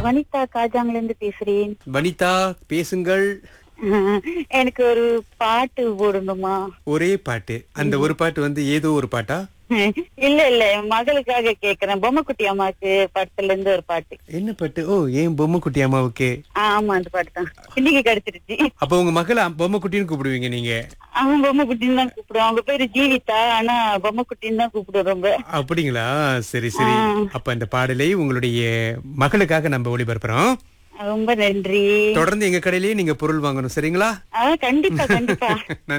வனிதா காஜாங்ல இருந்து பேசுறேன் வனிதா பேசுங்கள் எனக்கு ஒரு பாட்டு போடணுமா ஒரே பாட்டு அந்த ஒரு பாட்டு வந்து ஏதோ ஒரு பாட்டா இல்ல இல்ல என் மகளுக்காக கேக்குறேன் பொம்மைக்குட்டி அம்மாக்கு படத்துல இருந்து ஒரு பாட்டு என்ன பாட்டு ஓ ஏன் பொம்மை குட்டி அம்மாவுக்கு ஆ, ஆமா அந்த பாட்டு தான் இன்னைக்கு கிடைச்சிருச்சு அப்ப உங்க மகளை பொம்மை குட்டின்னு கூப்பிடுவீங்க நீங்க அவன் பொம்மைக்குட்டின்னு தான் கூப்பிடுவான் அவங்க பேரு ஜீவிதா ஆனா பொம்மைக்குட்டின்னு தான் கூப்பிடுவோம் ரொம்ப அப்படிங்களா சரி சரி அப்ப அந்த பாடலை உங்களுடைய மகளுக்காக நம்ம ஒளிபரப்புறோம் ரொம்ப நன்றி தொடர்ந்து எங்க கடையிலேயே நீங்க பொருள் வாங்கணும் சரிங்களா ஆ கண்டிப்பா கண்டிப்பா